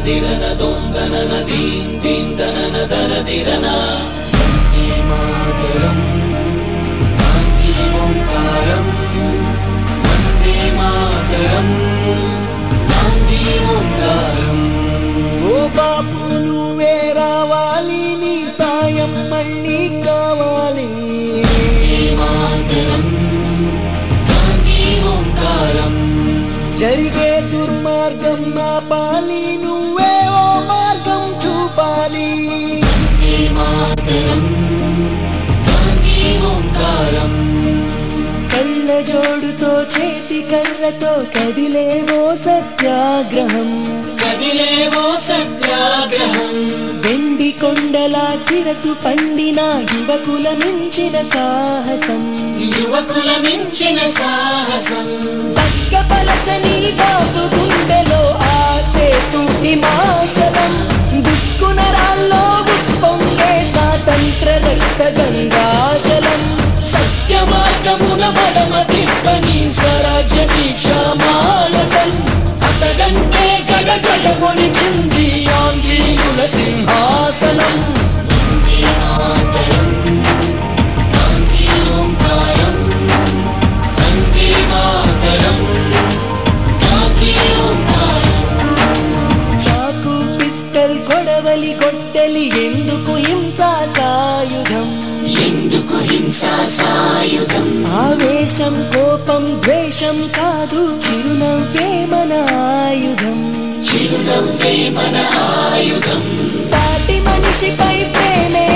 దిరన దొందనన దీం దీం దనన దన దిరన వందే మాతరం గాంధీ ఓంకారం వందే మాతరం గాంధీ ఓంకారం ఓ బాపు నువ్వే రావాలి నీ సాయం మళ్ళీ కావాలి వందే మాతరం గాంధీ ఓంకారం జరిగే దుర్మార్గం ఆపాలి నువ్వే ఓ మార్గం చూపాలి వందే మాతరం గాంధీ ఓంకారం కళ్ళ జోడుతో చేతి కర్రతో కదిలేవో సత్యాగ్రహం కదిలేవో సత్యాగ్రహం వెండి కొండల శిరసు పండిన యువకుల మించిన సాహసం యువకుల మించిన సాహసం పక్కపలచని బాబు గుండెలో ఆసేతు హిమాచలం దిక్కున రాల్లో ఉప్పొంగే స్వాతంత్ర రక్త గంగాజలం సత్య మార్గమున మడమ తిప్పని స్వరాజ్య దీక్ష మానసం అతగంటే గడగడ కొనికింది ఆంగ్లీయుల సింహాసనం వందే మాతరం గాంధీ ఓంకారం వందే మాతరం గాంధీ ఓంకారం చాకు పిస్టల్ కొడవలి కొట్టెలి ఎందుకు హింసా సాయుధం ఎందుకు హింసా సాయుధం ఆవేశం కోపం ద్వేషం కాదు చిరునవ్వే మన ఆయుధం చిరునవ్వే మన ఆయుధం సాటి మనిషిపై ప్రేమే